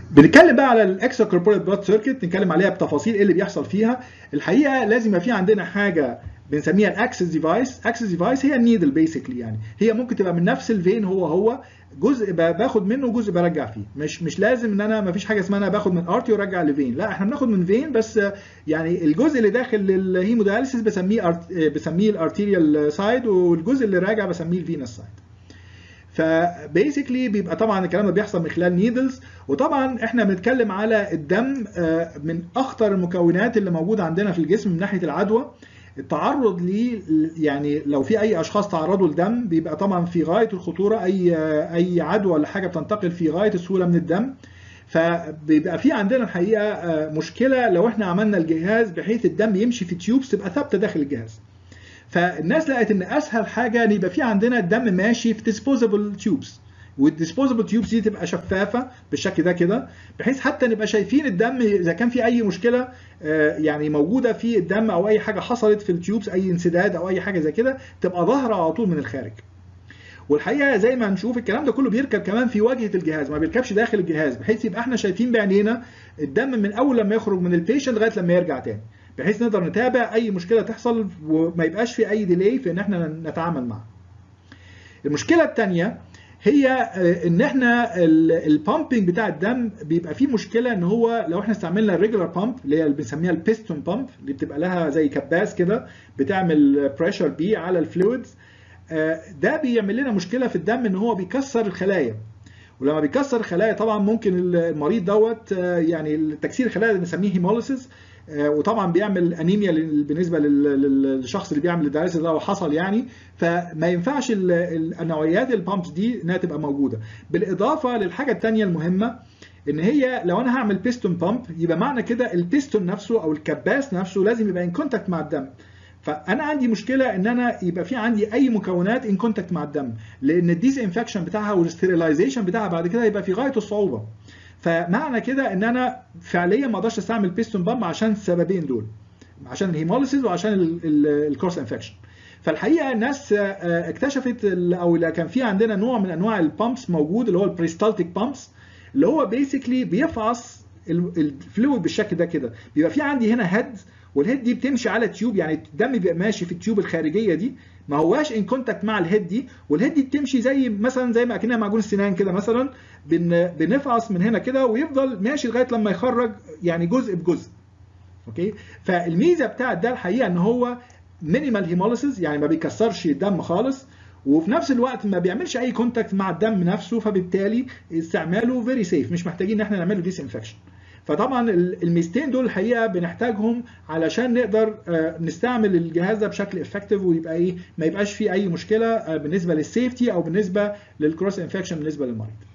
بنتكلم بقى على الاكسترا كوربوريت بلاد سيركت نتكلم عليها بتفاصيل ايه اللي بيحصل فيها الحقيقه لازم يبقى في عندنا حاجه بنسميها الاكسس ديفايس اكسس ديفايس هي النيدل بيسكلي يعني هي ممكن تبقى من نفس الفين هو هو جزء باخد منه وجزء برجع فيه مش مش لازم ان انا ما فيش حاجه اسمها انا باخد من ارتي وارجع لفين لا احنا بناخد من فين بس يعني الجزء اللي داخل الهيمودياليسيس بسميه بسميه الارتيريال سايد والجزء اللي راجع بسميه الفينس سايد فبيسكلي بيبقى طبعا الكلام ده بيحصل من خلال نيدلز وطبعا احنا بنتكلم على الدم من اخطر المكونات اللي موجوده عندنا في الجسم من ناحيه العدوى التعرض ليه يعني لو في اي اشخاص تعرضوا لدم بيبقى طبعا في غايه الخطوره اي اي عدوى ولا حاجه بتنتقل في غايه السهوله من الدم فبيبقى في عندنا الحقيقه مشكله لو احنا عملنا الجهاز بحيث الدم يمشي في تيوبس تبقى ثابته داخل الجهاز فالناس لقت ان اسهل حاجه ان يبقى في عندنا الدم ماشي في ديسبوزبل تيوبس والديسبوزبل تيوبس دي تبقى شفافه بالشكل ده كده بحيث حتى نبقى شايفين الدم اذا كان في اي مشكله يعني موجوده في الدم او اي حاجه حصلت في التيوبس اي انسداد او اي حاجه زي كده تبقى ظاهره على طول من الخارج والحقيقه زي ما هنشوف الكلام ده كله بيركب كمان في واجهه الجهاز ما بيركبش داخل الجهاز بحيث يبقى احنا شايفين بعينينا الدم من اول لما يخرج من البيشنت لغايه لما يرجع تاني بحيث نقدر نتابع اي مشكله تحصل وما يبقاش في اي ديلي في ان احنا نتعامل معها. المشكله الثانيه هي ان احنا البامبنج بتاع الدم بيبقى فيه مشكله ان هو لو احنا استعملنا الريجولار بامب اللي هي بنسميها البيستون بامب اللي بتبقى لها زي كباس كده بتعمل بريشر بي على الفلويدز ده بيعمل لنا مشكله في الدم ان هو بيكسر الخلايا ولما بيكسر الخلايا طبعا ممكن المريض دوت يعني تكسير الخلايا اللي بنسميه هيموليسيس وطبعا بيعمل انيميا بالنسبه للشخص اللي بيعمل الدايليسيس ده حصل يعني فما ينفعش النوعيات البامبس دي انها تبقى موجوده بالاضافه للحاجه الثانيه المهمه ان هي لو انا هعمل بيستون بامب يبقى معنى كده البيستون نفسه او الكباس نفسه لازم يبقى ان كونتاكت مع الدم فانا عندي مشكله ان انا يبقى في عندي اي مكونات ان كونتاكت مع الدم لان الديز انفكشن بتاعها والستيرلايزيشن بتاعها بعد كده يبقى في غايه الصعوبه فمعنى كده ان انا فعليا ما اقدرش استعمل بيستون بامب عشان السببين دول عشان الهيموليسيس وعشان الكروس انفكشن فالحقيقه الناس اكتشفت او كان في عندنا نوع من انواع البامبس موجود اللي هو البريستالتيك بامبس اللي هو بيسكلي بيفعص الفلويد بالشكل ده كده بيبقى في عندي هنا هيد والهيد دي بتمشي على تيوب يعني الدم بيبقى ماشي في التيوب الخارجيه دي ما هواش ان كونتاكت مع الهيد دي والهيد دي بتمشي زي مثلا زي ما اكنها معجون السنان كده مثلا بن بنفعص من هنا كده ويفضل ماشي لغايه لما يخرج يعني جزء بجزء اوكي فالميزه بتاعت ده الحقيقه ان هو مينيمال هيموليسيس يعني ما بيكسرش الدم خالص وفي نفس الوقت ما بيعملش اي كونتاكت مع الدم نفسه فبالتالي استعماله فيري سيف مش محتاجين ان احنا نعمله ديس انفكشن فطبعا الميزتين دول الحقيقه بنحتاجهم علشان نقدر نستعمل الجهاز ده بشكل افكتيف ويبقى ايه ما يبقاش فيه اي مشكله بالنسبه للسيفتي او بالنسبه للكروس انفكشن بالنسبه للمريض